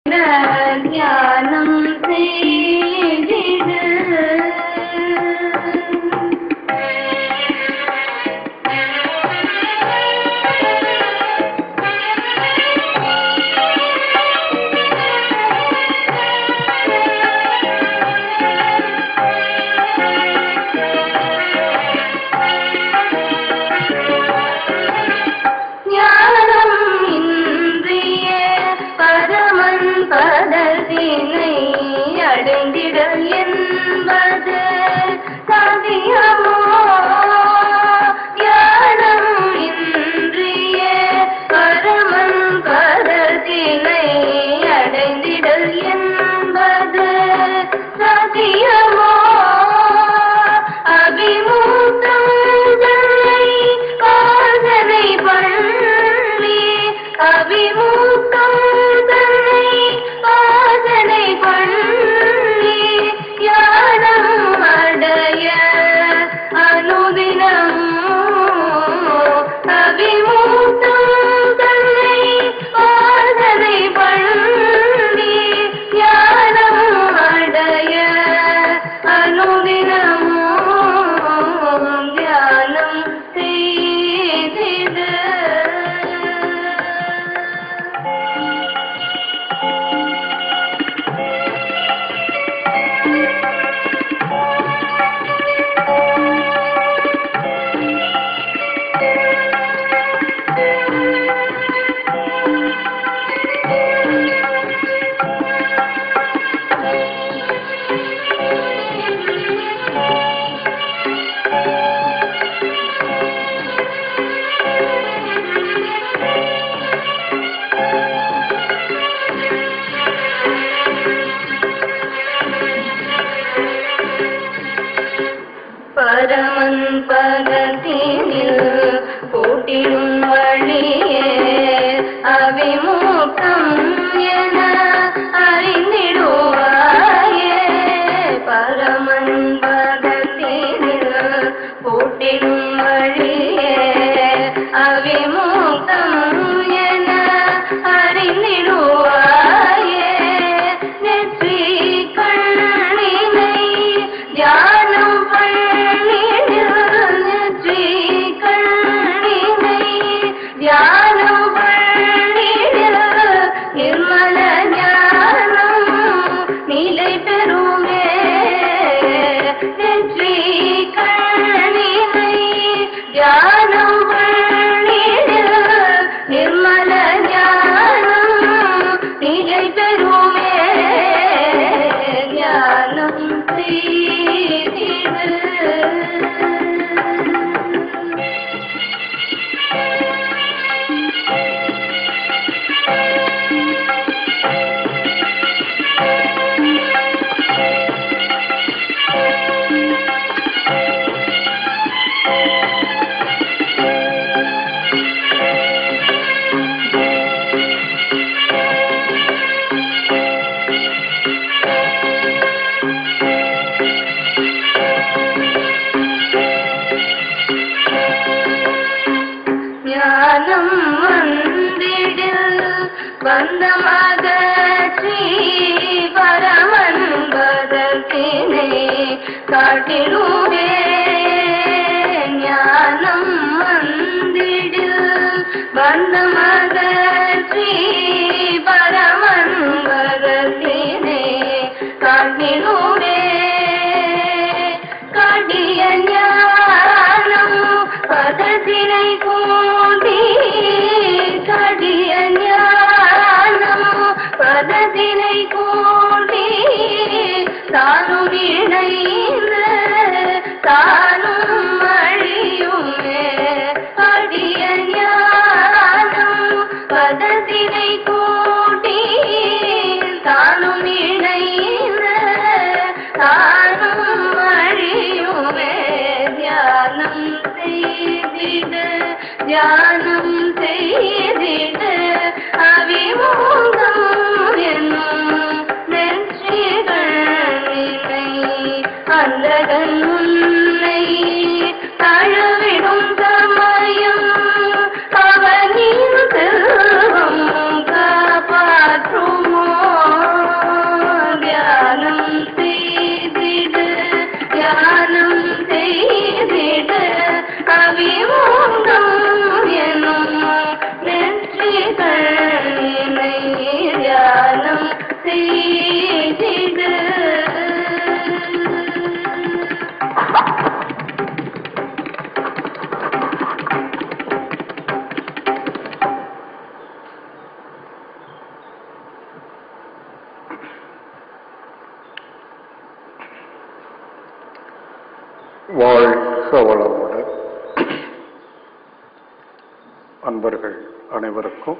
தியானம் செய்திடு ஞானம் இன்றிய பரமன் பதத்தினை அடைந்திட என்பது சாத்தியமோ ஞானம் இன்றிய பரமன் பதத்தினை அடைந்திட என்பது சாத்தியமோ அபிமுகம் தன்னை பாதனை பண்ணி அபிமுகம் தன்னை பாதனை பண்ணி யானம் அடைய அனுதினம் அபிமுகம் தன்னை பாதனை பண்ணி யானம் அடைய அனுதினம் தியானம் செய்திடு பரமன் பதத்தினில் போட்டிடும் வழியே அவிமுகம் என அறிந்திடுவாயே பரமன் பதத்தினில் போட்டிடும் வழியே அவிமுகம் என அறிந்திடுவாயே நெற்றி கண்ணினை தியானம் பண்ணிடு நெற்றி கண்ணினை தியானம் பண்ணிடு நிர்மல ஞானம் நிலை பெறுமே நெற்றி கண்ணினை தியானம் பண்ணிடு நிர்மல ஞானம் நிலை பெறுமே ஞானம் செய்திடு ஞானம் வந்திடு வந்தமகற்றி பரமன் பதத்தினை காட்டிடுவே ஞானம் வந்திடு வந்தமகற்றி பரமன் பதத்தினை காட்டிடுவே காட்டிய ஞானம் பதத்தினை கூட்டி காட்டிய ஞானம் பதத்தினை கூட்டி தானும் இணைந்து தானும் அழியுமே காட்டிய ஞானம் பதத்தினை கூட்டி தானும் இணைந்து தானும் அழியுமே தியானம் செய்திடு தியானம் செய்திடு அவிமோகம் என்னும் நெற்றிகள் நினை அந்தகன் உன்னை தழுவிடும் சமயம் அவனின் செல்வம் காப்பாற்றுமோ செய்திடு வாழ்க வளமுடன் அன்பர்கள் அனைவருக்கும்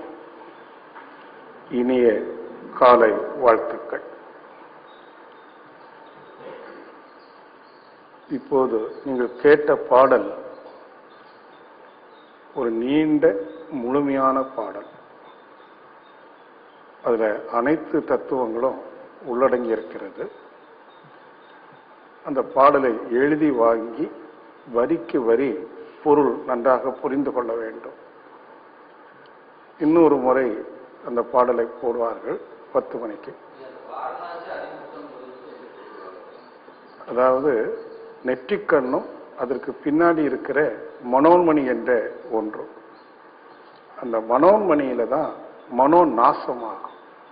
இனிய காலை வாழ்த்துக்கள் இப்போது நீங்கள் கேட்ட பாடல் ஒரு நீண்ட முழுமையான பாடல் அதுல அனைத்து தத்துவங்களும் உள்ளடங்கி இருக்கிறது அந்த பாடலை எழுதி வாங்கி வரிக்கு வரி பொருள் நன்றாக புரிந்து கொள்ள வேண்டும் இன்னொரு முறை அந்த பாடலை போடுவார்கள் பத்து மணிக்கு அதாவது நெற்றிக்கண்ணும் அதற்கு பின்னாடி இருக்கிற மனோன்மணி என்ற ஒன்று அந்த மனோன்மணியில தான் மனோ நாசமாகும்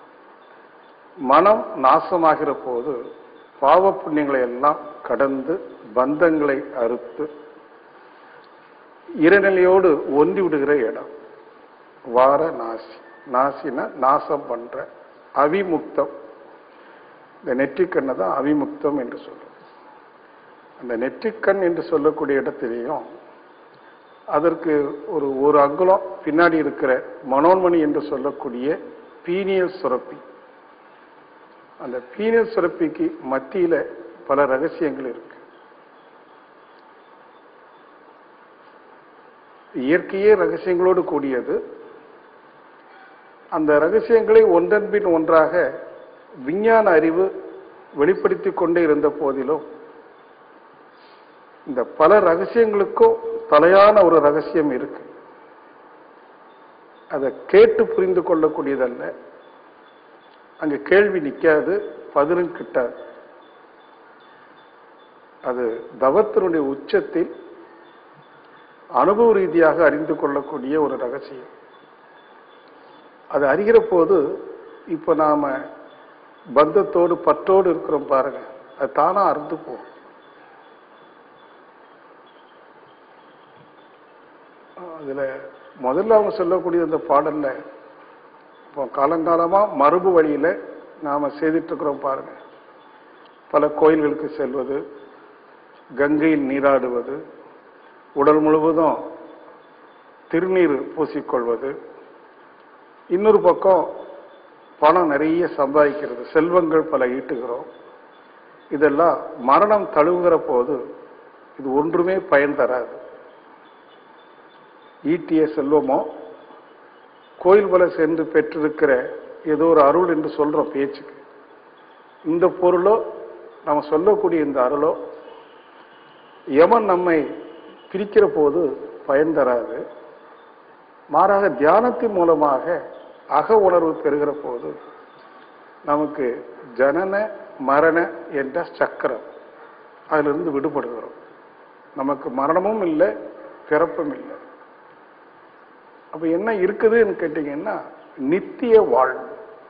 மனம் நாசமாகிற போது பாவ புண்ணியங்களை எல்லாம் கடந்து பந்தங்களை அறுத்து இறைநிலையோடு ஒன்றி விடுகிற இடம் வார நாசி நாசினா நாசம் பண்ற அவிமுக்தம் இந்த நெற்றிக்கண்ணை தான் அவிமுக்தம் என்று சொல்றோம் அந்த நெற்றிக்கண் என்று சொல்லக்கூடிய இடத்திலேயும் அதற்கு ஒரு ஒரு அங்குலம் பின்னாடி இருக்கிற மனோன்மணி என்று சொல்லக்கூடிய பீனியல் சுரப்பி அந்த பீனியல் சுரப்பிக்கு மத்தியில பல ரகசியங்கள் இருக்கு இயற்கையே ரகசியங்களோடு கூடியது அந்த ரகசியங்களை ஒன்றன் பின் ஒன்றாக விஞ்ஞான அறிவு வெளிப்படுத்தி கொண்டே இருந்த போதிலும் இந்த பல ரகசியங்களுக்கும் தலையான ஒரு ரகசியம் இருக்கு அதை கேட்டு புரிந்து கொள்ளக்கூடியதல்ல அங்க கேள்வி நிக்காது பதிலும் கிட்டாது அது தவத்தினுடைய உச்சத்தில் அனுபவ ரீதியாக அறிந்து கொள்ளக்கூடிய ஒரு ரகசியம் அது அறிகிற போது இப்ப நாம பந்தத்தோடு பற்றோடு இருக்கிறோம் பாருங்க அது தானா அறுந்து போகும் அதுல முதல்ல அவங்க சொல்லக்கூடிய அந்த பாடல்ல இப்போ காலங்காலமா மரபு வழியில நாம செய்துட்டு இருக்கிறோம் பாருங்க பல கோயில்களுக்கு செல்வது கங்கையில் நீராடுவது உடல் முழுவதும் திருநீர் பூசிக்கொள்வது இன்னொரு பக்கம் பணம் நிறைய சம்பாதிக்கிறது செல்வங்கள் பல ஈட்டுகிறோம் இதெல்லாம் மரணம் தழுவுகிற போது இது ஒன்றுமே பயன் தராது ஈட்டிய செல்வமோ கோயில் பல சென்று பெற்றிருக்கிற ஏதோ ஒரு அருள் என்று சொல்றோம் பேச்சுக்கு இந்த பொருளோ நம்ம சொல்லக்கூடிய இந்த அருளோ யமன் நம்மை பிரிக்கிற போது பயன் தராது மாறாக தியானத்தின் மூலமாக அக உணர்வு பெறுகிற போது நமக்கு ஜனன மரண என்ற சக்கரம் அதிலிருந்து விடுபடுகிறோம் நமக்கு மரணமும் இல்லை பிறப்பும் இல்லை அப்ப என்ன இருக்குதுன்னு கேட்டீங்கன்னா நித்திய வாழ்வு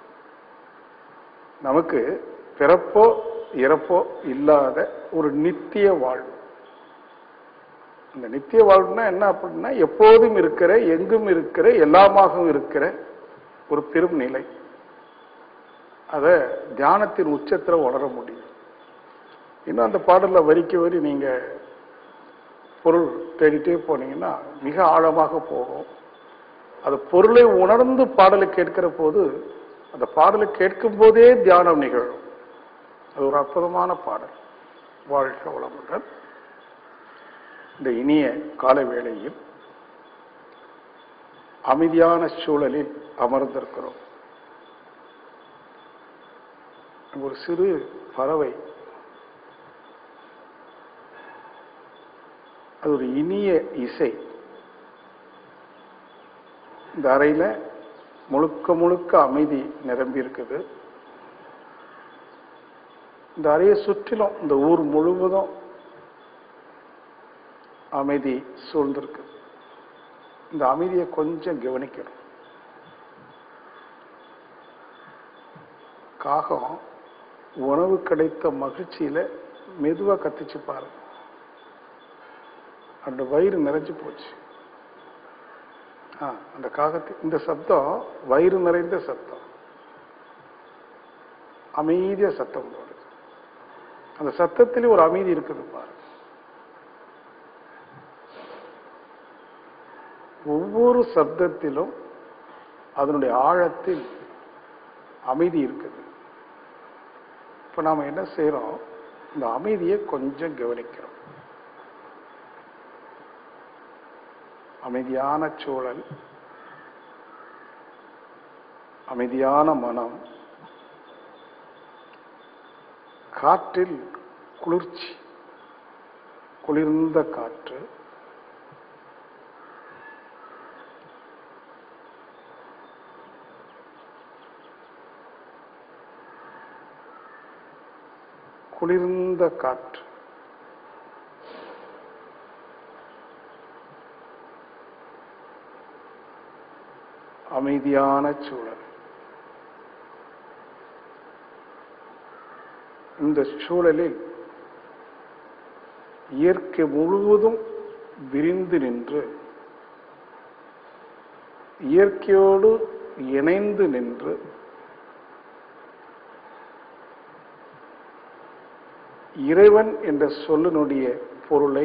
நமக்கு பிறப்போ இறப்போ இல்லாத ஒரு நித்திய வாழ்வு இந்த நித்திய வாழ்வுனா என்ன அப்படின்னா எப்போதும் இருக்கிற எங்கும் இருக்கிற எல்லாமாகவும் இருக்கிற ஒரு பெரும் நிலை அத தியானத்தின் உச்சத்துல உணர முடியும் இன்னும் அந்த பாடல்ல வரிக்கு வரி நீங்க பொருள் தேடிட்டே போனீங்கன்னா மிக ஆழமாக போகும் அது பொருளை உணர்ந்து பாடலை கேட்கிற போது அந்த பாடலை கேட்கும் போதே தியானம் நிகழும் அது ஒரு அற்புதமான பாடல் வாழ்க வளமுடன் இந்த இனிய கால வேளையில் அமைதியான சூழலில் அமர்ந்திருக்கிறோம் ஒரு சிறு பறவை அது ஒரு இனிய இசை இந்த அறையில முழுக்க முழுக்க அமைதி நிரம்பி இருக்குது இந்த அறையை சுற்றிலும் இந்த ஊர் முழுவதும் அமைதி சூழ்ந்திருக்கு இந்த அமைதியை கொஞ்சம் கவனிக்கணும் காகம் உணவு கிடைத்த மகிழ்ச்சியில மெதுவா கத்திச்சு பாருங்க அந்த வயிறு நிறைஞ்சு போச்சு ஆ, அந்த காகத்து இந்த சத்தம் வயிறு நிறைந்த சத்தம் அமைதியா சத்தம் போடுது அந்த சத்தத்திலே ஒரு அமைதி இருக்குது பாருங்க ஒவ்வொரு சப்தத்திலும் அதனுடைய ஆழத்தில் அமைதி இருக்குது இப்ப நாம என்ன செய்றோம் இந்த அமைதியை கொஞ்சம் கவனிக்கிறோம் அமைதியான சூழல் அமைதியான மனம் காற்றில் குளிர்ச்சி குளிர்ந்த காற்று குளிர்ந்த காற்று அமைதியான சூழல் இந்த சூழலில் இயற்கை முழுவதும் விரிந்து நின்று இயற்கையோடு இணைந்து நின்று இறைவன் என்ற சொல்லினுடைய பொருளை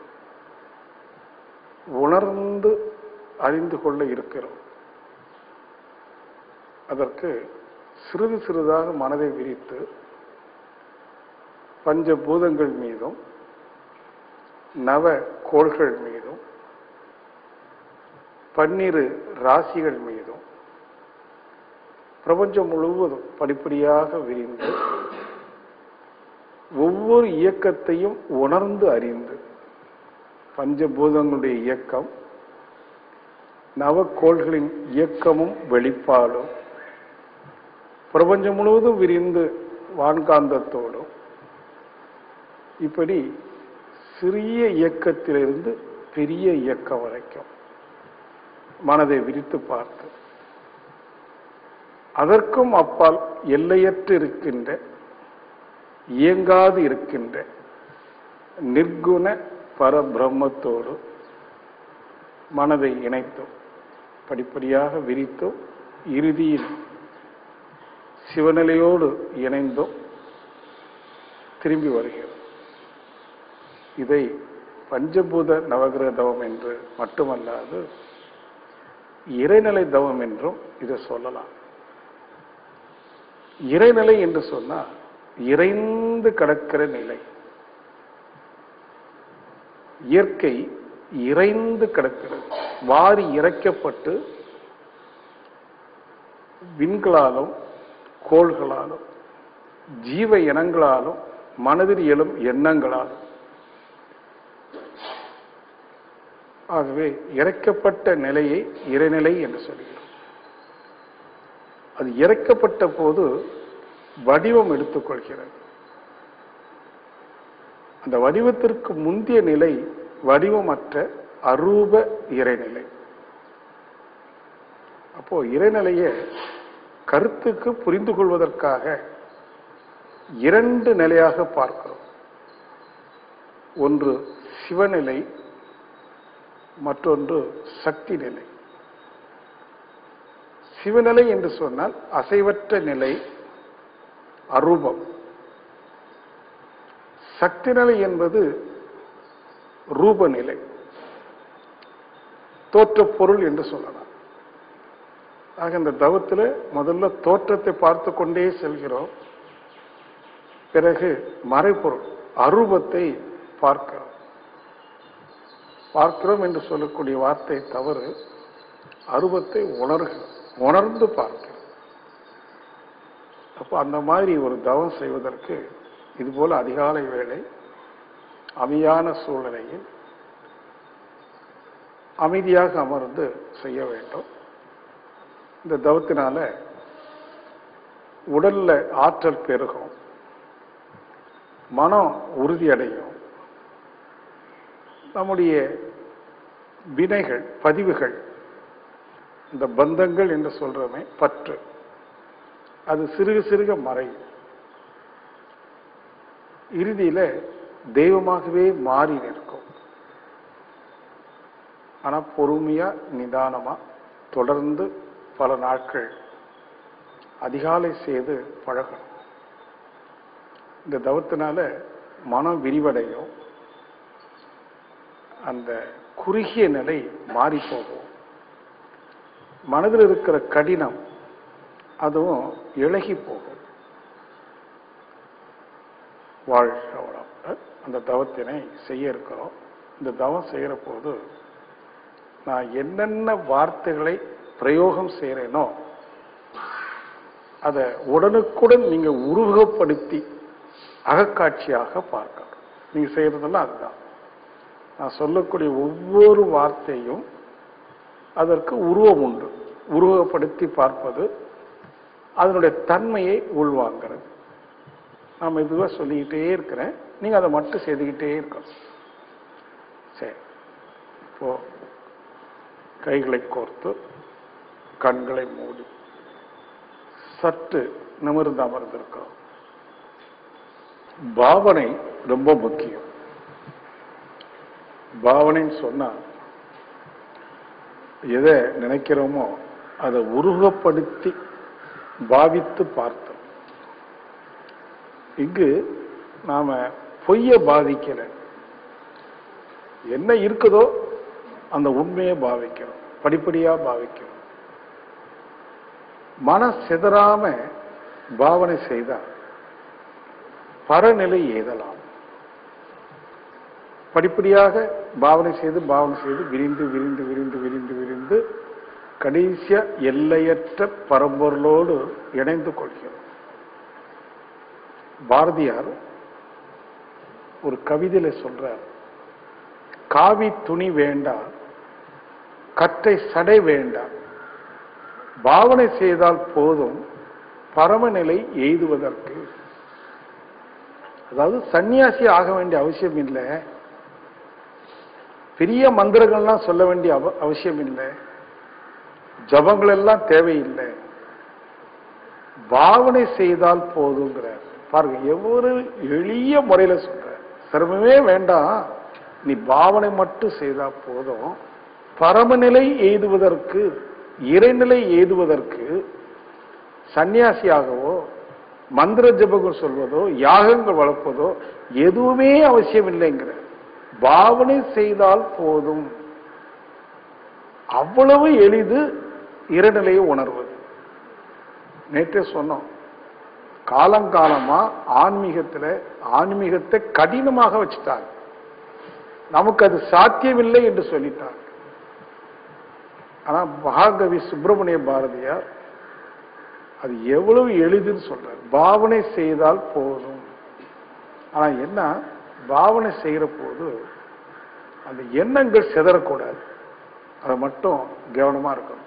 உணர்ந்து அறிந்து கொள்ள இருக்கிறோம் அதற்கு சிறிது சிறிதாக மனதை விரித்து பஞ்சபூதங்கள் மீதும் நவ கோள்கள் மீதும் பன்னிரு ராசிகள் மீதும் பிரபஞ்சம் முழுவதும் படிப்படியாக விரிந்து ஒவ்வொரு இயக்கத்தையும் உணர்ந்து அறிந்து பஞ்சபூதங்களுடைய இயக்கம் நவக்கோள்களின் இயக்கமும் வெளிப்பாடும் பிரபஞ்சம் முழுவதும் விரிந்து வான்காந்தத்தோடும் இப்படி சிறிய இயக்கத்திலிருந்து பெரிய இயக்கம் வரைக்கும் மனதை விரித்து பார்த்து அதற்கும் அப்பால் எல்லையற்று இருக்கின்ற இயங்காது இருக்கின்ற நிர்குண பரபிரம்மத்தோடு மனதை இணைத்தோம் படிப்படியாக விரித்தோம் இறுதியில் சிவநிலையோடு இணைந்தோம் திரும்பி வருகிறோம் இதை பஞ்சபூத நவகிரக தவம் என்று மட்டுமல்லாது இறைநிலை தவம் என்றும் இதை சொல்லலாம் இறைநிலை என்று சொன்னால் இறைந்து கிடக்கிற நிலை இயற்கை இறைந்து கிடக்கிறது வாரி இறைக்கப்பட்டு விண்களாலும் கோள்களாலும் ஜீவ இனங்களாலும் மனதில் எழும் எண்ணங்களாலும் ஆகவே இறைக்கப்பட்ட நிலையை இறைநிலை என்று சொல்கிறோம் அது இறைக்கப்பட்ட போது வடிவம் எடுத்துக்கொள்கிறது அந்த வடிவத்திற்கு முந்திய நிலை வடிவமற்ற அரூப இறைநிலை அப்போ இறைநிலையை கருத்துக்கு புரிந்து கொள்வதற்காக இரண்டு நிலையாக பார்க்கிறோம் ஒன்று சிவநிலை மற்றொன்று சக்தி நிலை சிவநிலை என்று சொன்னால் அசைவற்ற நிலை அரூபம் சக்தி நிலை என்பது ரூபநிலை தோற்றப் பொருள் என்று சொல்லலாம் ஆக இந்த தவத்தில் முதல்ல தோற்றத்தை பார்த்து கொண்டே செல்கிறோம் பிறகு மறைப்பொருள் அரூபத்தை பார்க்கிறோம் பார்க்கிறோம் என்று சொல்லக்கூடிய வார்த்தை தவறு அருவத்தை உணர்கிறோம் உணர்ந்து பார்க்கிறோம் அப்போ அந்த மாதிரி ஒரு தவம் செய்வதற்கு இதுபோல அதிகாலை வேளை அமைதியான சூழ்நிலையில் அமைதியாக அமர்ந்து செய்ய வேண்டும் இந்த தவத்தினால உடல்ல ஆற்றல் பெருகும் மனம் உறுதியடையும் நம்முடைய வினைகள் பதிவுகள் இந்த பந்தங்கள் என்று சொல்றோமே பற்று அது சிறுக சிறுக மறையும் இறுதியில தெய்வமாகவே மாறி நிற்கும் ஆனா பொறுமையா நிதானமா தொடர்ந்து பல நாட்கள் அதிகாலை செய்து பழகணும் இந்த தவத்தினால மனம் விரிவடையும் அந்த குறுகிய நிலை மாறி போகும் மனதில் இருக்கிற கடினம் அதுவும் இழகி போகும் வாழ்க வளம் அந்த தவத்தினை செய்ய இருக்கிறோம் இந்த தவம் செய்யற போது நான் என்னென்ன வார்த்தைகளை பிரயோகம் செய்கிறேனோ அதை உடனுக்குடன் நீங்க உருவகப்படுத்தி அகக்காட்சியாக பார்க்கணும் நீங்க செய்யறதெல்லாம் அதுதான் நான் சொல்லக்கூடிய ஒவ்வொரு வார்த்தையும் அதற்கு உருவம் உண்டு உருவகப்படுத்தி பார்ப்பது அதனுடைய தன்மையை உள்வாங்கிறது நான் மெதுவாக சொல்லிக்கிட்டே இருக்கிறேன் நீங்க அதை மட்டும் செய்துக்கிட்டே இருக்கணும் சரி இப்போ கைகளை கோர்த்து கண்களை மூடி சற்று நிமிர்ந்து அமர்ந்திருக்கிறோம் பாவனை ரொம்ப முக்கியம் பாவனைன்னு சொன்னா எதை நினைக்கிறோமோ அதை உருவப்படுத்தி பாவித்து பார்த்தோம் இங்கு நாம பொய்ய பாதிக்கல என்ன இருக்குதோ அந்த உண்மையை பாவிக்கிறோம் படிப்படியா பாவிக்கிறோம் மன சிதறாம பாவனை செய்தா பரநிலை எய்தலாம் படிப்படியாக பாவனை செய்து பாவனை செய்து விரிந்து விரிந்து விரிந்து விரிந்து விரிந்து கடைசியா எல்லையற்ற பரம்பொருளோடு இணைந்து கொள்கிறோம் பாரதியார் ஒரு கவிதையில சொல்றார் காவி துணி வேண்டாம் கட்டை சடை வேண்டாம் பாவனை செய்தால் போதும் பரமநிலை எய்துவதற்கு அதாவது சன்னியாசி ஆக வேண்டிய அவசியம் இல்லை பெரிய மந்திரங்கள்லாம் சொல்ல வேண்டிய அவ- அவசியம் இல்லை ஜபங்கள் எல்லாம் தேவையில்லை பாவனை செய்தால் போதுங்கிறார் பாருங்க எவ்வளவு எளிய முறையில சொல்ற சிரமமே வேண்டாம் நீ பாவனை மட்டும் செய்தா போதும் பரமநிலை எய்துவதற்கு இறைநிலை எய்துவதற்கு சன்னியாசியாகவோ மந்திர ஜபங்கள் சொல்வதோ யாகங்கள் வளர்ப்பதோ எதுவுமே அவசியம் இல்லைங்கிற பாவனை செய்தால் போதும் அவ்வளவு எளிது இறைநிலையை உணர்வது நேற்றே சொன்னோம் காலங்காலமா ஆன்மீகத்துல ஆன்மீகத்தை கடினமாக வச்சுட்டாங்க நமக்கு அது சாத்தியமில்லை என்று சொல்லிட்டாங்க ஆனா மகாகவி சுப்பிரமணிய பாரதியார் அது எவ்வளவு எளிதுன்னு சொல்றார் பாவனை செய்தால் போதும் ஆனா என்ன பாவனை செய்யற போது அந்த எண்ணங்கள் சிதறக்கூடாது அது மட்டும் கவனமா இருக்கணும்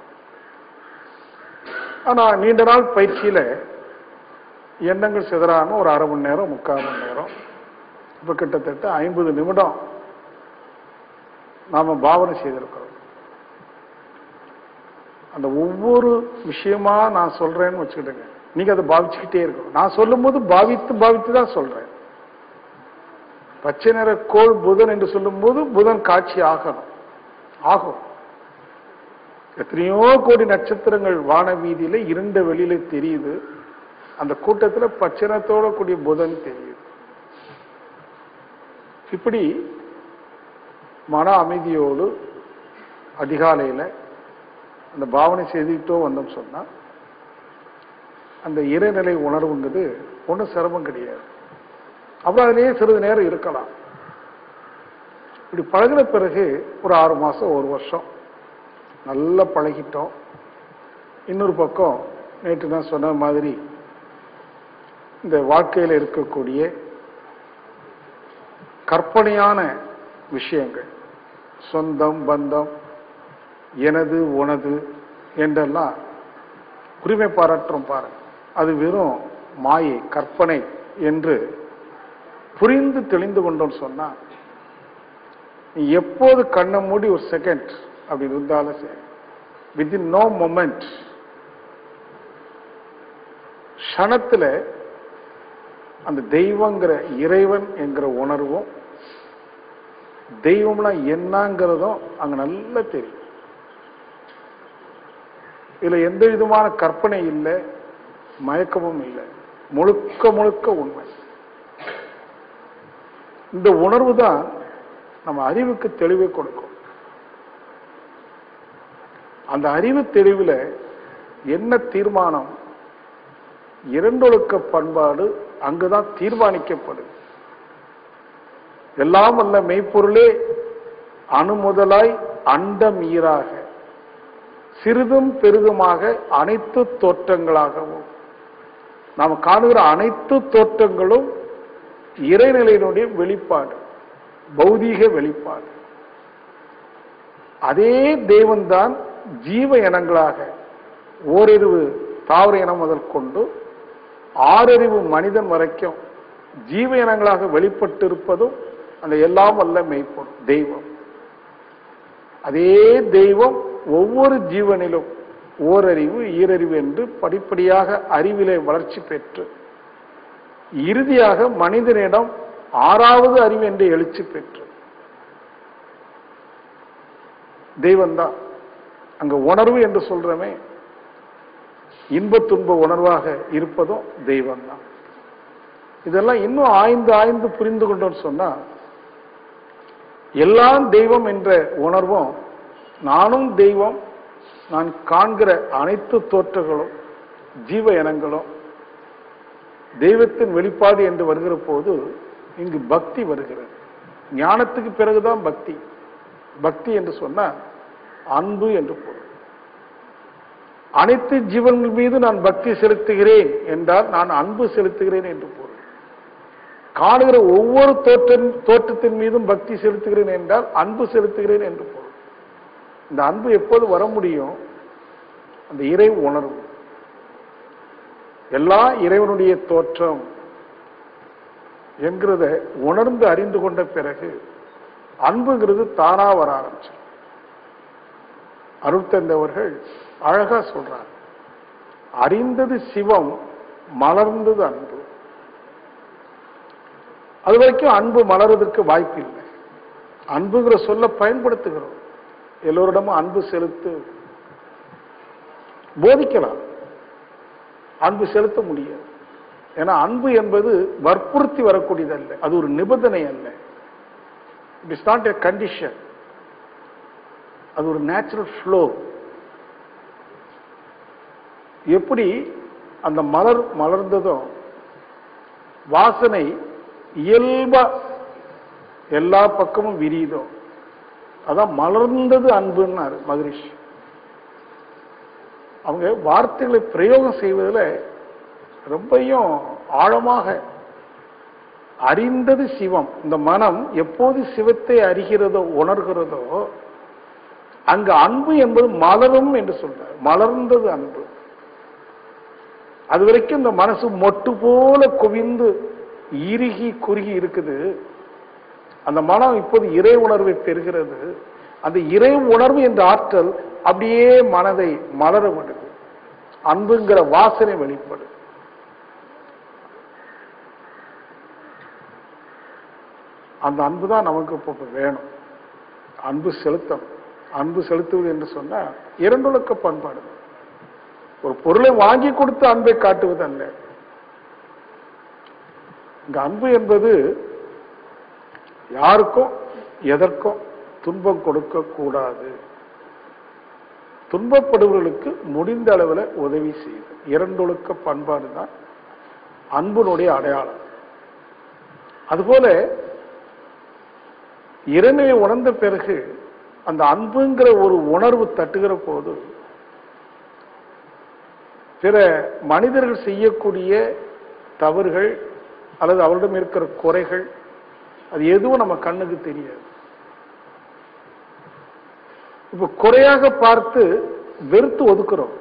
ஆனா நீண்ட நாள் பயிற்சியில எண்ணங்கள் சிதறாம ஒரு அரை மணி நேரம் முக்கால் மணி நேரம் இப்ப கிட்டத்தட்ட ஐம்பது நிமிடம் நாம பாவனை செய்திருக்கிறோம் அந்த ஒவ்வொரு விஷயமா நான் சொல்றேன்னு வச்சுக்கிட்டுங்க நீங்க அதை பாவிச்சுக்கிட்டே இருக்கணும் நான் சொல்லும்போது பாவித்து பாவித்து தான் சொல்றேன் பச்சை நிற கோள் புதன் என்று சொல்லும்போது புதன் காட்சி ஆகணும் ஆகும் எத்தனையோ கோடி நட்சத்திரங்கள் வான வீதியில இருண்ட வெளியில தெரியுது அந்த கூட்டத்துல பச்சனத்தோட கூடிய புதன் தெரியுது இப்படி மன அமைதியோடு அதிகாலையில அந்த பாவனை செய்துக்கிட்டோ வந்தோம் சொன்னா அந்த இறைநிலை உணர்வுங்கிறது ஒன்றும் சிரமம் கிடையாது அப்புறம் அதிலேயே சிறிது நேரம் இருக்கலாம் இப்படி பழகின பிறகு ஒரு ஆறு மாசம் ஒரு வருஷம் நல்லா பழகிட்டோம் இன்னொரு பக்கம் நேற்று நான் சொன்ன மாதிரி இந்த வாழ்க்கையில் இருக்கக்கூடிய கற்பனையான விஷயங்கள் சொந்தம் பந்தம் எனது உனது என்றெல்லாம் உரிமை பாராட்டுறோம் பாருங்க அது வெறும் மாயை கற்பனை என்று புரிந்து தெளிந்து கொண்டோம்னு சொன்னா நீ எப்போது கண்ணை மூடி ஒரு செகண்ட் அப்படி இருந்தாலும் சரி வித்தின் நோ மொமெண்ட் க்ஷணத்துல அந்த தெய்வங்கிற இறைவன் என்கிற உணர்வும் தெய்வம்னா என்னங்கிறதும் அங்க நல்லா தெரியும் இதுல எந்த விதமான கற்பனை இல்லை மயக்கமும் இல்லை முழுக்க முழுக்க உண்மை இந்த உணர்வு தான் நம்ம அறிவுக்கு தெளிவை கொடுக்கும் அந்த அறிவு தெளிவில் என்ன தீர்மானம் இரண்டொழுக்க பண்பாடு அங்குதான் தீர்மானிக்கப்படுது எல்லாம் அல்ல மெய்ப்பொருளே அணுமுதலாய் அண்டம் ஈராக சிறிதும் பெரிதுமாக அனைத்து தோற்றங்களாகவும் நாம் காணுகிற அனைத்து தோற்றங்களும் இறைநிலையினுடைய வெளிப்பாடு பௌதீக வெளிப்பாடு அதே தேவன்தான் ஜீவ இனங்களாக ஓரறிவு தாவர இனம் முதல் கொண்டு ஆறறிவு மனிதன் வரைக்கும் ஜீவ இனங்களாக வெளிப்பட்டிருப்பதும் அந்த எல்லாம் அல்ல மெய்ப்பொருள் தெய்வம் அதே தெய்வம் ஒவ்வொரு ஜீவனிலும் ஓரறிவு ஈரறிவு என்று படிப்படியாக அறிவிலே வளர்ச்சி பெற்று இறுதியாக மனிதனிடம் ஆறாவது அறிவு என்று எழுச்சி பெற்று தெய்வம்தான் அங்க உணர்வு என்று சொல்றமே இன்ப துன்ப உணர்வாக இருப்பதும் தெய்வம்தான் இதெல்லாம் இன்னும் ஆய்ந்து ஆய்ந்து புரிந்து கொண்டோம்னு சொன்னா எல்லாம் தெய்வம் என்ற உணர்வும் நானும் தெய்வம் நான் காண்கிற அனைத்து தோற்றங்களும் ஜீவ இனங்களும் தெய்வத்தின் வெளிப்பாடு என்று வருகிற போது இங்கு பக்தி வருகிறது ஞானத்துக்கு பிறகுதான் பக்தி பக்தி என்று சொன்னா அன்பு என்று பொருள் அனைத்து ஜீவன்கள் மீது நான் பக்தி செலுத்துகிறேன் என்றால் நான் அன்பு செலுத்துகிறேன் என்று பொருள் காணுகிற ஒவ்வொரு தோற்ற தோற்றத்தின் மீதும் பக்தி செலுத்துகிறேன் என்றால் அன்பு செலுத்துகிறேன் என்று பொருள் இந்த அன்பு எப்போது வர முடியும் அந்த இறை உணர்வு எல்லா இறைவனுடைய தோற்றம் என்கிறத உணர்ந்து அறிந்து கொண்ட பிறகு அன்புங்கிறது தானா வர ஆரம்பிச்சு அருட்தந்தவர்கள் அழகா சொல்றார் அறிந்தது சிவம் மலர்ந்தது அன்பு அது வரைக்கும் அன்பு மலர்வதற்கு வாய்ப்பு இல்லை அன்புங்கிற சொல்ல பயன்படுத்துகிறோம் எல்லோரிடமும் அன்பு செலுத்து போதிக்கலாம் அன்பு செலுத்த முடியாது ஏன்னா அன்பு என்பது வற்புறுத்தி வரக்கூடியதல்ல அது ஒரு நிபந்தனை அல்ல it is not a condition அது ஒரு நேச்சுரல் ஃப்ளோ எப்படி அந்த மலர் மலர்ந்ததும் வாசனை இயல்பா எல்லா பக்கமும் விரியுதோ அதான் மலர்ந்தது அன்புன்னாரு மகரிஷி அவங்க வார்த்தைகளை பிரயோகம் செய்வதில் ரொம்பையும் ஆழமாக அறிந்தது சிவம் இந்த மனம் எப்போது சிவத்தை அறிகிறதோ உணர்கிறதோ அங்கு அன்பு என்பது மலரும் என்று சொல்றார் மலர்ந்தது அன்பு அது வரைக்கும் இந்த மனசு மொட்டு போல குவிந்து இறுகி குறுகி இருக்குது அந்த மனம் இப்போது இறை உணர்வை பெறுகிறது அந்த இறை உணர்வு என்ற ஆற்றல் அப்படியே மனதை மலர விடுது அன்புங்கிற வாசனை வெளிப்படும் அந்த அன்பு தான் நமக்கு இப்போ வேணும் அன்பு செலுத்தணும் அன்பு செலுத்துவது என்று சொன்னா இரண்டொழுக்க பண்பாடு ஒரு பொருளை வாங்கி கொடுத்து அன்பை காட்டுவது அல்ல இங்க அன்பு என்பது யாருக்கும் எதற்கும் துன்பம் கொடுக்க கூடாது துன்பப்படுபவர்களுக்கு முடிந்த அளவில் உதவி செய்யுது இரண்டொழுக்க பண்பாடு தான் அன்பினுடைய அடையாளம் அதுபோல இறைமையை உணர்ந்த பிறகு அந்த அன்புங்கிற ஒரு உணர்வு தட்டுகிற போது பிற மனிதர்கள் செய்யக்கூடிய தவறுகள் அல்லது அவரிடம் இருக்கிற குறைகள் அது எதுவும் நம்ம கண்ணுக்கு தெரியாது இப்ப குறையாக பார்த்து வெறுத்து ஒதுக்குறோம்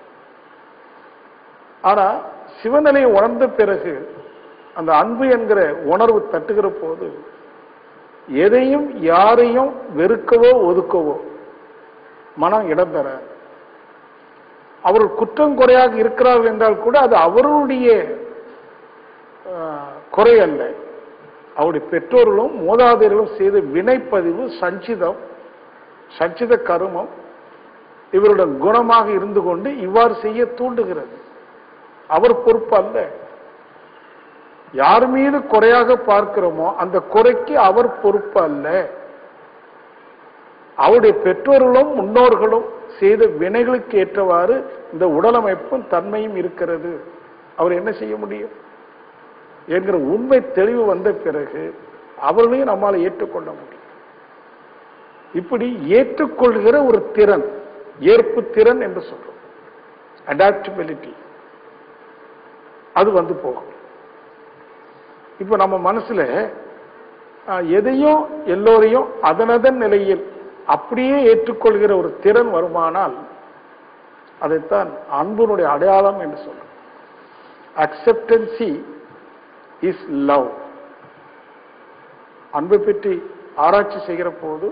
ஆனா சிவநிலையை உணர்ந்த பிறகு அந்த அன்பு என்கிற உணர்வு தட்டுகிற போது எதையும் யாரையும் வெறுக்கவோ ஒதுக்கவோ மனம் இடம் பெற அவர்கள் குற்றம் குறையாக இருக்கிறார்கள் என்றால் கூட அது அவர்களுடைய ஆஹ், குறை அல்ல அவருடைய பெற்றோர்களும் மூதாதையர்களும் செய்த வினைப்பதிவு சஞ்சிதம் சஞ்சித கருமம் இவருடைய குணமாக இருந்து கொண்டு இவ்வாறு செய்ய தூண்டுகிறது அவர் பொறுப்பு அல்ல யார் மீது குறையாக பார்க்கிறோமோ அந்த குறைக்கு அவர் பொறுப்பு அல்ல அவருடைய பெற்றோர்களும் முன்னோர்களும் செய்த வினைகளுக்கு ஏற்றவாறு இந்த உடலமைப்பும் தன்மையும் இருக்கிறது அவர் என்ன செய்ய முடியும் என்கிற உண்மை தெளிவு வந்த பிறகு அவர்களையும் நம்மால் ஏற்றுக்கொள்ள முடியும் இப்படி ஏற்றுக்கொள்கிற ஒரு திறன் ஏற்பு திறன் என்று சொல்றோம் அடாப்டபிலிட்டி அது வந்து போகும் இப்ப நம்ம மனசுல ஆஹ், எதையும் எல்லோரையும் அதனதன் நிலையில் அப்படியே ஏற்றுக்கொள்கிற ஒரு திறன் வருமானால் அதைத்தான் அன்புனுடைய அடையாளம் என்று சொல்றோம் அக்செப்டன்சி இஸ் லவ் அன்பை பற்றி ஆராய்ச்சி செய்கிற போது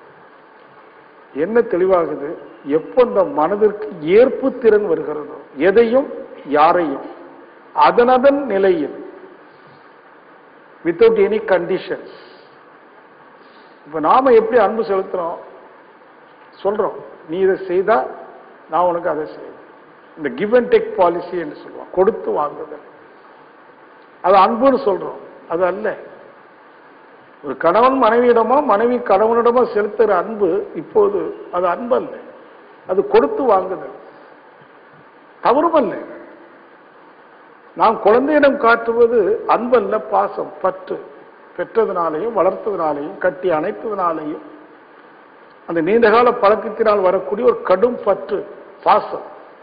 என்ன தெளிவாகுது எப்போ இந்த மனதிற்கு ஏற்பு திறன் வருகிறதோ எதையும் யாரையும் அதனதன் நிலையில் வித்தவுட் எனி கண்டிஷன்ஸ் இப்ப நாம எப்படி அன்பு செலுத்துறோம் சொல்றோம் நீ இதை செய்தா நான் உனக்கு அதை செய்வேன் இந்த கிவ் அண்ட் டேக் பாலிசி என்று சொல்லுவோம் கொடுத்து வாங்குதல் அது அன்புன்னு சொல்றோம் அது அல்ல ஒரு கணவன் மனைவியிடமோ மனைவி கணவனிடமோ செலுத்துகிற அன்பு இப்போது அது அன்பு அல்ல அது கொடுத்து வாங்குதல் தவறுமல்ல நாம் குழந்தையிடம் காட்டுவது அன்பல்ல பாசம் பற்று பெற்றதுனாலையும் வளர்த்ததுனாலையும் கட்டி அணைத்ததுனாலையும் அந்த நீண்டகால பழக்கத்தினால் வரக்கூடிய ஒரு கடும் பற்று பாசம்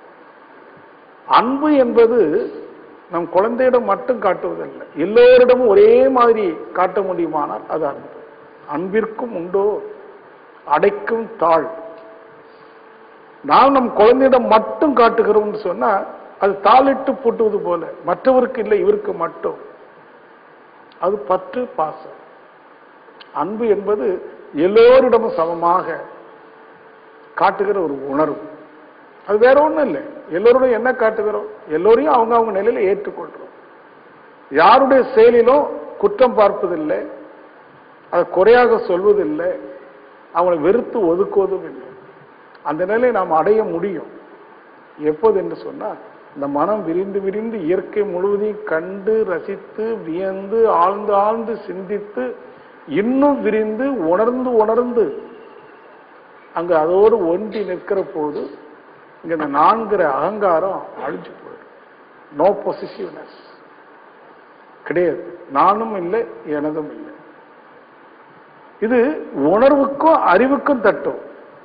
அன்பு என்பது நம் குழந்தையிடம் மட்டும் காட்டுவதல்ல எல்லோரிடமும் ஒரே மாதிரி காட்ட முடியுமானால் அது அன்பு அன்பிற்கும் உண்டோ அடைக்கும் தாழ் நாம் நம் குழந்தையிடம் மட்டும் காட்டுகிறோம்னு சொன்னா அது தாளிட்டு பூட்டுவது போல மற்றவருக்கு இல்லை இவருக்கு மட்டும் அது பற்று பாசம் அன்பு என்பது எல்லோரிடமும் சமமாக காட்டுகிற ஒரு உணர்வு அது வேற ஒண்ணும் இல்லை எல்லோருடைய என்ன காட்டுகிறோம் எல்லோரையும் அவங்க அவங்க நிலையில ஏற்றுக்கொள்றோம் யாருடைய செயலிலும் குற்றம் பார்ப்பதில்லை அதை குறையாக சொல்வதில்லை அவங்களை வெறுத்து ஒதுக்குவதும் இல்லை அந்த நிலையை நாம் அடைய முடியும் எப்போது என்று சொன்னால் இந்த மனம் விரிந்து விரிந்து இயற்கை முழுவதையும் கண்டு ரசித்து வியந்து ஆழ்ந்து ஆழ்ந்து சிந்தித்து இன்னும் விரிந்து உணர்ந்து உணர்ந்து அங்க அதோடு ஒன்றி நிற்கிற போது இங்க இந்த நான்கிற அகங்காரம் அழிஞ்சு போயிடும் நோ பொசிசிவ்னஸ் கிடையாது நானும் இல்லை எனதும் இல்லை இது உணர்வுக்கும் அறிவுக்கும் தட்டும்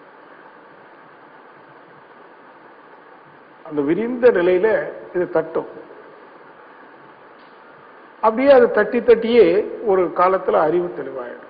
அந்த விரிந்த நிலையில இது தட்டும் அப்படியே அது தட்டி தட்டியே ஒரு காலத்துல அறிவு தெளிவாயிடும்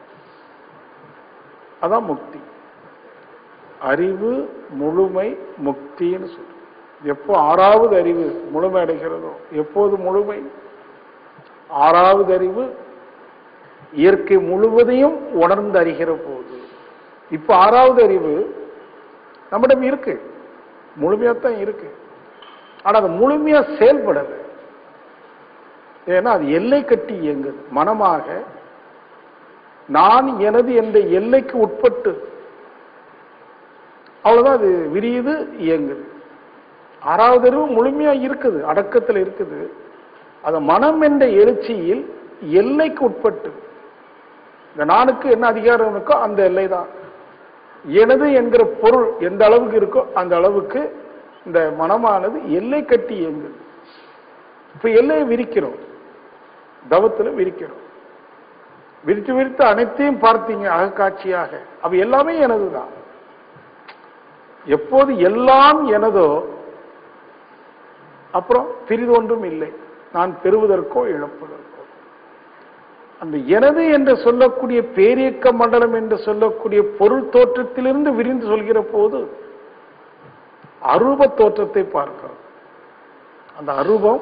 அதான் முக்தி அறிவு முழுமை முக்தின்னு சொல்றோம் எப்போ ஆறாவது அறிவு முழுமை அடைகிறதோ எப்போது முழுமை ஆறாவது அறிவு இயற்கை முழுவதையும் உணர்ந்து அறிகிற போது இப்ப ஆறாவது அறிவு நம்மிடம் இருக்கு முழுமையாத்தான் இருக்கு ஆனா அது முழுமையா செயல்படல ஏன்னா அது எல்லை கட்டி இயங்குது மனமாக நான் எனது என்ற எல்லைக்கு உட்பட்டு அவ்வளவுதான் அது விரியுது இயங்குது ஆறாவது அறிவு முழுமையா இருக்குது அடக்கத்தில் இருக்குது அது மனம் என்ற எழுச்சியில் எல்லைக்கு உட்பட்டு இந்த நானுக்கு என்ன அதிகாரம் இருக்கோ அந்த எல்லை தான் எனது என்கிற பொருள் எந்த அளவுக்கு இருக்கோ அந்த அளவுக்கு இந்த மனமானது எல்லை கட்டி இயங்குது இப்ப எல்லையை விரிக்கிறோம் தவத்துல விரிக்கிறோம் விரித்து விரித்து அனைத்தையும் பார்த்தீங்க அகக்காட்சியாக அப்ப எல்லாமே எனதுதான் எப்போது எல்லாம் எனதோ அப்புறம் பிரிதொன்றும் இல்லை நான் பெறுவதற்கோ இழப்பதற்கோ அந்த எனது என்று சொல்லக்கூடிய பேரியக்க மண்டலம் என்று சொல்லக்கூடிய பொருள் தோற்றத்திலிருந்து விரிந்து சொல்கிற போது அரூப தோற்றத்தை பார்க்கிறோம் அந்த அரூபம்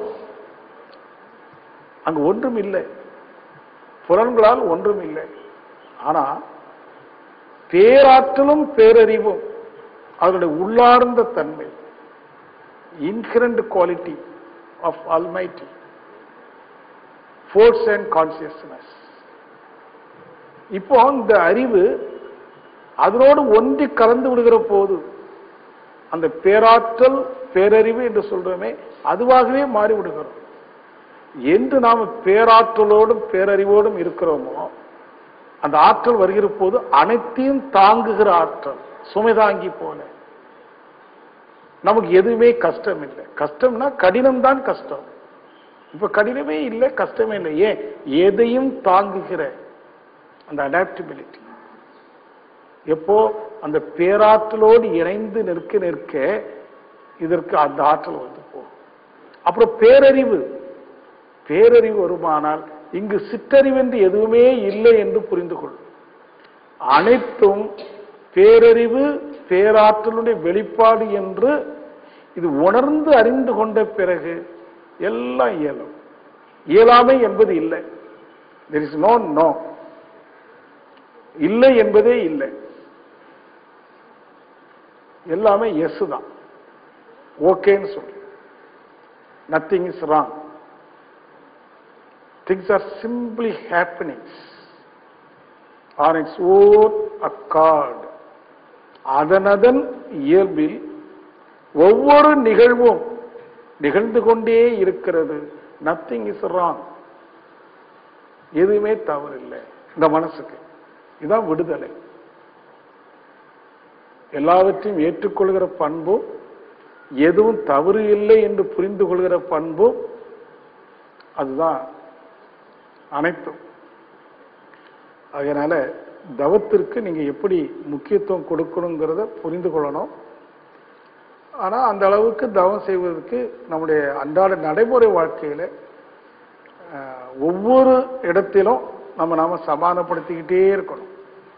அங்கு ஒன்றும் இல்லை புலன்களால் ஒன்றும் இல்லை ஆனா பேராற்றலும் பேரறிவும் அதனுடைய உள்ளார்ந்த தன்மை inherent quality of Almighty, force and consciousness. இப்போ இந்த அறிவு அதனோடு ஒன்றி கலந்து விடுகிற போது அந்த பேராற்றல் பேரறிவு என்று சொல்றோமே அதுவாகவே மாறி விடுகிறோம் என்று நாம பேராற்றலோடும் பேரறிவோடும் இருக்கிறோமோ அந்த ஆற்றல் வருகிற போது அனைத்தையும் தாங்குகிற ஆற்றல் சுமைதாங்கி போல நமக்கு எதுவுமே கஷ்டம் இல்லை கஷ்டம்னா கடினம் தான் கஷ்டம் இப்ப கடினமே இல்லை கஷ்டமே இல்லை ஏன் எதையும் தாங்குகிற அந்த அடாப்டபிலிட்டி எப்போ அந்த பேராற்றலோடு இணைந்து நிற்க நிற்க இதற்கு அந்த ஆற்றல் வந்து போகும் அப்புறம் பேரறிவு பேரறிவு வருமானால் இங்கு சிற்றறிவென்று எதுவுமே இல்லை என்று புரிந்து கொள்ளும் அனைத்தும் பேரறிவு பேராற்றலுடைய வெளிப்பாடு என்று இது உணர்ந்து அறிந்து கொண்ட பிறகு எல்லாம் இயலும் இயலாமை என்பது இல்லை தெர் இஸ் நோ நோ இல்லை என்பதே இல்லை எல்லாமே எஸ் தான் ஓகேன்னு சொல்லு nothing is wrong things are simply happenings on its own accord அதனதன் இயல்பில் ஒவ்வொரு நிகழ்வும் நிகழ்ந்து கொண்டே இருக்கிறது நத்திங் இஸ் ராங் எதுவுமே தவறில்லை இந்த மனசுக்கு இதுதான் விடுதலை எல்லாவற்றையும் ஏற்றுக்கொள்கிற பண்பும் எதுவும் தவறு இல்லை என்று புரிந்து கொள்கிற பண்பும் அதுதான் அனைத்தும் அதனால தவத்திற்கு நீங்க எப்படி முக்கியத்துவம் கொடுக்கணுங்கிறத புரிந்து கொள்ளணும் ஆனா அந்த அளவுக்கு தவம் செய்வதற்கு நம்முடைய அன்றாட நடைமுறை வாழ்க்கையில அஹ், ஒவ்வொரு இடத்திலும் நம்ம நாம சமாதானப்படுத்திக்கிட்டே இருக்கணும்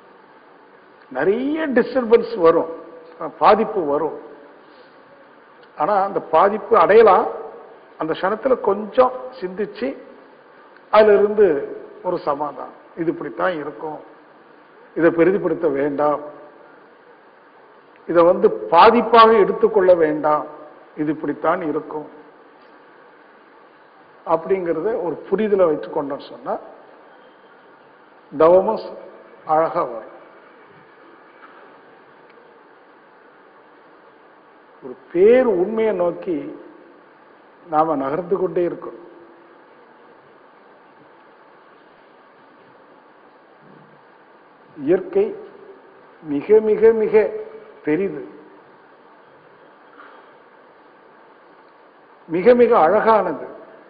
நிறைய டிஸ்டர்பன்ஸ் வரும் அஹ், பாதிப்பு வரும் ஆனா அந்த பாதிப்பு அடையலாம் அந்த க்ஷணத்துல கொஞ்சம் சிந்திச்சு அதுல இருந்து ஒரு சமாதானம் இது இப்படித்தான் இருக்கும் இதை பெரிதுபடுத்த வேண்டாம் இதை வந்து பாதிப்பாக எடுத்துக்கொள்ள வேண்டாம் இது இப்படித்தான் இருக்கும் அப்படிங்கிறத ஒரு புரிதலை வைத்துக்கொண்டோம்னு சொன்னா தவமும் அழகா வரும் ஒரு பேர் உண்மையை நோக்கி நாம நகர்ந்து கொண்டே இருக்கணும் இயற்கை மிக மிக மிக பெரிது மிக மிக அழகானது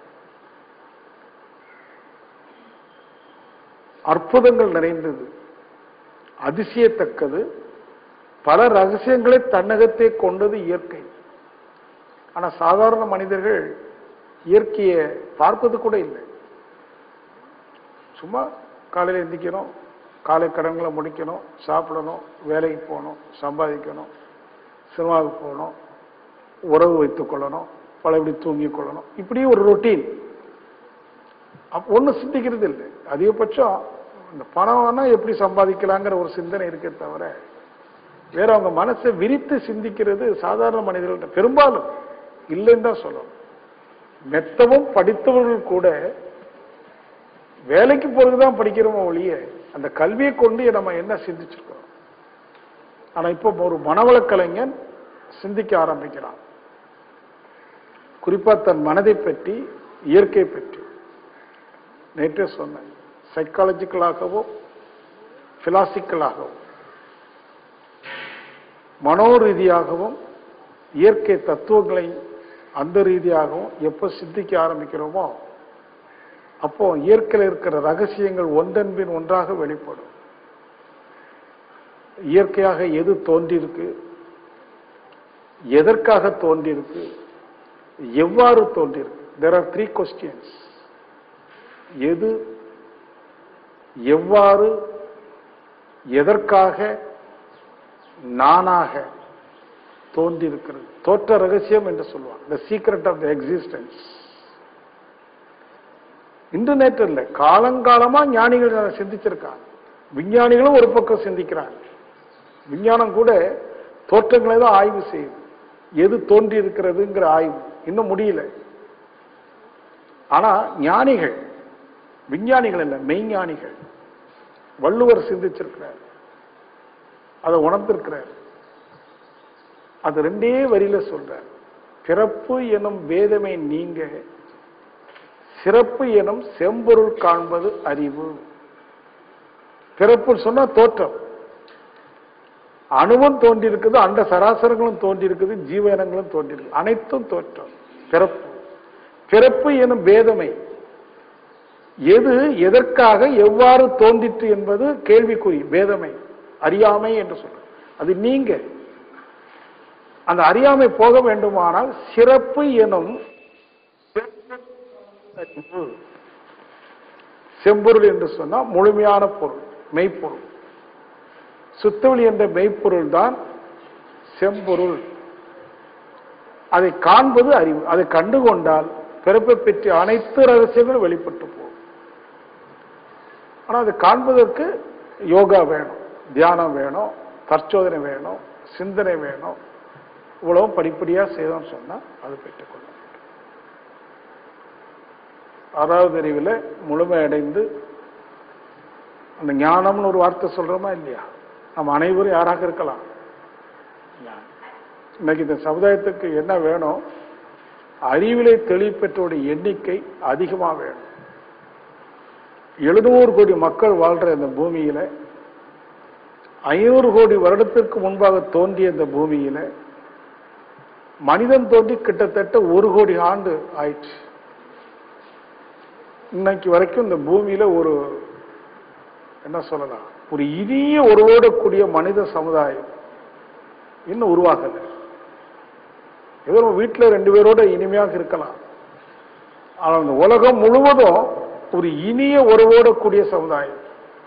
அற்புதங்கள் நிறைந்தது அதிசயத்தக்கது பல ரகசியங்களை தன்னகத்தே கொண்டது இயற்கை ஆனா சாதாரண மனிதர்கள் இயற்கையை பார்ப்பது கூட இல்லை சும்மா காலையில் எந்திக்கணும் காலை கடன்களை முடிக்கணும் சாப்பிடணும் வேலைக்கு போகணும் சம்பாதிக்கணும் சினிமாவுக்கு போகணும் உறவு வைத்துக் கொள்ளணும் பழையபடி தூங்கிக் கொள்ளணும் இப்படி ஒரு ரொட்டீன் ஒன்றும் சிந்திக்கிறது இல்லை அதிகபட்சம் இந்த பணம் வேணா எப்படி சம்பாதிக்கலாங்கிற ஒரு சிந்தனை இருக்கே தவிர வேற அவங்க மனசை விரித்து சிந்திக்கிறது சாதாரண மனிதர்கள்ட்ட பெரும்பாலும் இல்லைன்னு தான் சொல்லணும் மெத்தவும் படித்தவர்கள் கூட வேலைக்கு போறதுதான் படிக்கிறோமோ ஒழிய அந்த கல்வியை கொண்டு நம்ம என்ன சிந்திச்சிருக்கிறோம் ஆனா இப்போ ஒரு மனவள கலைஞன் சிந்திக்க ஆரம்பிக்கிறான் குறிப்பா தன் மனதை பற்றி இயற்கை பற்றி நேற்றே சொன்னேன் சைக்காலஜிக்கலாகவும் பிலாசிக்கலாகவும் மனோ ரீதியாகவும் இயற்கை தத்துவங்களை அந்த ரீதியாகவும் எப்போ சிந்திக்க ஆரம்பிக்கிறோமோ அப்போ இயற்கையில் இருக்கிற ரகசியங்கள் ஒன்றன்பின் ஒன்றாக வெளிப்படும் இயற்கையாக எது தோன்றியிருக்கு எதற்காக தோன்றியிருக்கு எவ்வாறு தோன்றியிருக்கு தேர் ஆர் த்ரீ கொஸ்டின்ஸ் எது எவ்வாறு எதற்காக நானாக தோன்றியிருக்கிறது தோற்ற ரகசியம் என்று சொல்லுவாங்க the secret of the existence internet இல்லை காலங்காலமா ஞானிகள் அதை சிந்திச்சிருக்காங்க விஞ்ஞானிகளும் ஒரு பக்கம் சிந்திக்கிறாங்க விஞ்ஞானம் கூட தோற்றங்களை தான் ஆய்வு செய்யுது எது தோன்றி இருக்கிறதுங்கிற ஆய்வு இன்னும் முடியல ஆனா ஞானிகள் விஞ்ஞானிகள் இல்ல மெய்ஞானிகள் வள்ளுவர் சிந்திச்சிருக்கிறார் அதை உணர்ந்திருக்கிறார் அது ரெண்டே வரியில சொல்றார் பிறப்பு எனும் வேதமை நீங்க சிறப்பு எனும் செம்பொருள் காண்பது அறிவு பிறப்பு சொன்னா தோற்றம் அணுவும் தோன்றி இருக்குது அண்ட சராசரங்களும் தோன்றி இருக்குது ஜீவனங்களும் தோன்றி இருக்குது அனைத்தும் தோற்றம் பிறப்பு பிறப்பு எனும் வேதமை எது எதற்காக எவ்வாறு தோன்றிற்று என்பது கேள்விக்குறி வேதமை அறியாமை என்று சொல்ற அது நீங்க அந்த அறியாமை போக வேண்டுமானால் சிறப்பு எனும் அறிவு. செம்பொருள் என்று சொன்னால் முழுமையான பொருள் மெய்ப்பொருள் சுத்தவெளி என்ற மெய்ப்பொருள் தான் செம்பொருள் அதை காண்பது அறிவு அதை கண்டுகொண்டால் பிறப்பை பற்றிய அனைத்து ரகசியங்களும் வெளிப்பட்டு போகும் ஆனா அதை காண்பதற்கு யோகா வேணும் தியானம் வேணும் தற்சோதனை வேணும் சிந்தனை வேணும் இவ்வளவு படிப்படியா செய்தோம்னு சொன்னா அது பெற்றுக்கொள்ள வேண்டும் ஆறாவது அறிவில் முழுமை அடைந்து அந்த ஞானம்னு ஒரு வார்த்தை சொல்றோமா இல்லையா நம்ம அனைவரும் யாராக இருக்கலாம் ஞானி. இன்னைக்கு இந்த சமுதாயத்துக்கு என்ன வேணும் அறிவிலை தெளிவு பெற்றோருடைய எண்ணிக்கை அதிகமாக வேணும் எழுநூறு கோடி மக்கள் வாழ்ற இந்த பூமியில ஐநூறு கோடி வருடத்திற்கு முன்பாக தோன்றிய இந்த பூமியில மனிதன் தோன்றி கிட்டத்தட்ட ஒரு கோடி ஆண்டு ஆயிடுச்சு இன்னைக்கு வரைக்கும் இந்த பூமியில ஒரு என்ன சொல்லலாம் ஒரு இனிய உருவோடக்கூடிய மனித சமுதாயம் இன்னும் உருவாகல ஏதோ நம்ம வீட்டில் ரெண்டு பேரோட இனிமையாக இருக்கலாம் ஆனால் இந்த உலகம் முழுவதும் ஒரு இனிய உறவோடக்கூடிய சமுதாயம்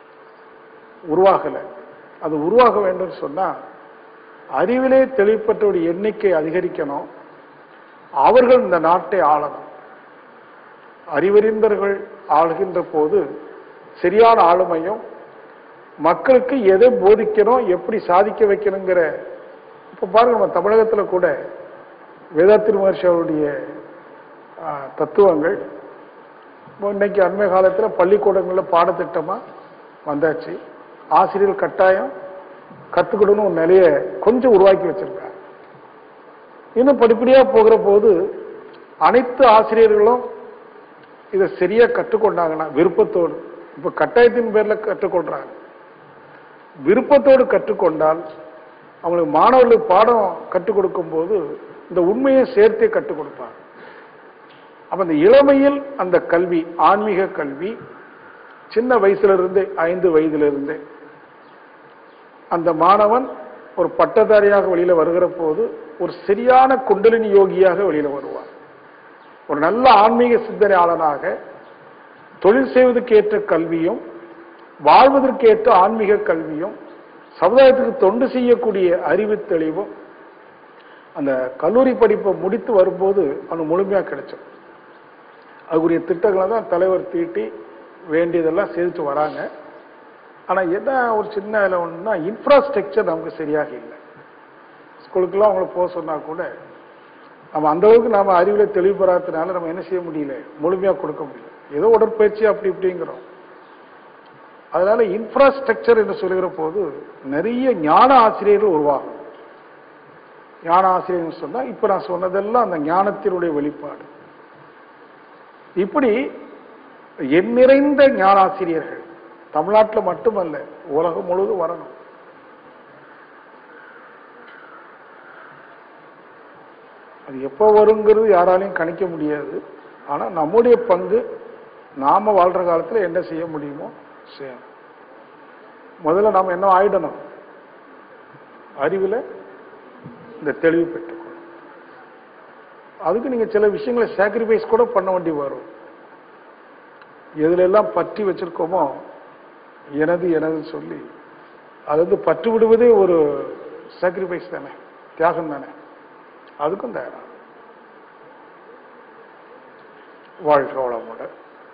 உருவாகல அது உருவாக வேண்டும் சொன்னா அறிவிலே தெளிப்பற்றோடைய எண்ணிக்கை அதிகரிக்கணும் அவர்கள் இந்த நாட்டை ஆளணும் அறிவறிந்தர்கள் ஆளுகின்ற போது சரியான ஆளுமையும் மக்களுக்கு எதை போதிக்கணும் எப்படி சாதிக்க வைக்கணுங்கிற இப்ப பாருங்க நம்ம தமிழகத்துல கூட வேதாத்திரி மகர்ஷி அவருடைய ஆ, தத்துவங்கள் இப்போ இன்னைக்கு அண்மை காலத்துல பள்ளிக்கூடங்களில் பாடத்திட்டமா வந்தாச்சு ஆசிரியர் கட்டாயம் கத்துக்கணும்னு ஒரு நிலையை கொஞ்சம் உருவாக்கி வச்சிருக்காங்க இன்னும் படிப்படியா போகிற போது அனைத்து ஆசிரியர்களும் இதை சரியா கற்றுக்கொண்டாங்கன்னா விருப்பத்தோடு இப்ப கட்டாயத்தின் பேர்ல கற்றுக்கொள்றாங்க விருப்பத்தோடு கற்றுக்கொண்டால் அவங்களுக்கு மாணவர்களுக்கு பாடம் கற்றுக் கொடுக்கும் போது இந்த உண்மையை சேர்த்தே கற்றுக் கொடுப்பாங்க அப்ப அந்த இளமையில் அந்த கல்வி ஆன்மீக கல்வி சின்ன வயசுல இருந்தே ஐந்து வயதுல இருந்தே அந்த மாணவன் ஒரு பட்டதாரியாக வெளியில வருகிற போது ஒரு சரியான குண்டலினி யோகியாக வெளியில வருவார் ஒரு நல்ல ஆன்மீக சிந்தனையாளனாக தொழில் செய்வதற்கு ஏற்ற கல்வியும் வாழ்வதற்கு ஏற்ற ஆன்மீக கல்வியும் சமுதாயத்துக்கு தொண்டு செய்யக்கூடிய அறிவு தெளிவும் அந்த கல்லூரி படிப்பை முடித்து வரும்போது அவனுக்கு முழுமையா கிடைச்சிடும் அதுக்குரிய திட்டங்களை தான் தலைவர் தீட்டி வேண்டியதெல்லாம் செஞ்சுட்டு வராங்க ஆனா என்ன ஒரு சின்ன இதில் ஒன்றுனா இன்ஃப்ராஸ்ட்ரக்சர் நமக்கு சரியாக இல்லை ஸ்கூலுக்கெல்லாம் அவங்கள போக சொன்னா கூட நம்ம அந்த அளவுக்கு நாம அறிவுல தெளிவு பெறாததுனால நம்ம என்ன செய்ய முடியல முழுமையா கொடுக்க முடியல ஏதோ உடற்பயிற்சி அப்படி இப்படிங்கிறோம் அதனால இன்ஃப்ராஸ்ட்ரக்சர் என்று சொல்லுகிற போது நிறைய ஞான ஆசிரியர்கள் உருவாகும் ஞான ஆசிரியர் சொன்னா இப்ப நான் சொன்னதெல்லாம் அந்த ஞானத்தினுடைய வெளிப்பாடு இப்படி எண் நிறைந்த ஞானாசிரியர்கள் தமிழ்நாட்டில் மட்டுமல்ல உலகம் முழுவதும் வரணும் அது எப்போ வருங்கிறது யாராலையும் கணிக்க முடியாது ஆனா நம்முடைய பங்கு நாம வாழ்ற காலத்துல என்ன செய்ய முடியுமோ செய்யணும் முதல்ல நாம என்ன ஆயிடணும் அறிவுல இந்த தெளிவு பெற்றுக்கணும் அதுக்கு நீங்க சில விஷயங்களை சாக்ரிஃபைஸ் கூட பண்ண வேண்டி வரும் எதுல எல்லாம் பற்றி வச்சிருக்கோமோ எனது எனது சொல்லி அது வந்து பற்று விடுவதே ஒரு சாக்ரிஃபைஸ் தானே தியாகம் தானே அதுக்கும் தயாரா வாழ்க்கை வளமோட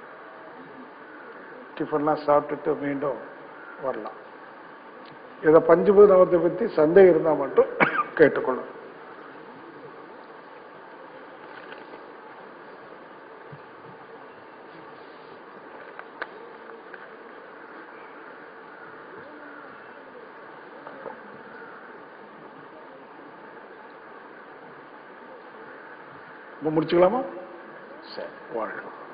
டிஃபன்லாம் சாப்பிட்டுட்டு மீண்டும் வரலாம் இதை பஞ்சபூத நவத்தை பற்றி சந்தேகம் இருந்தால் மட்டும் கேட்டுக்கொள்ளும் இப்போ முடிச்சுக்கலாமா சரி வாழ்க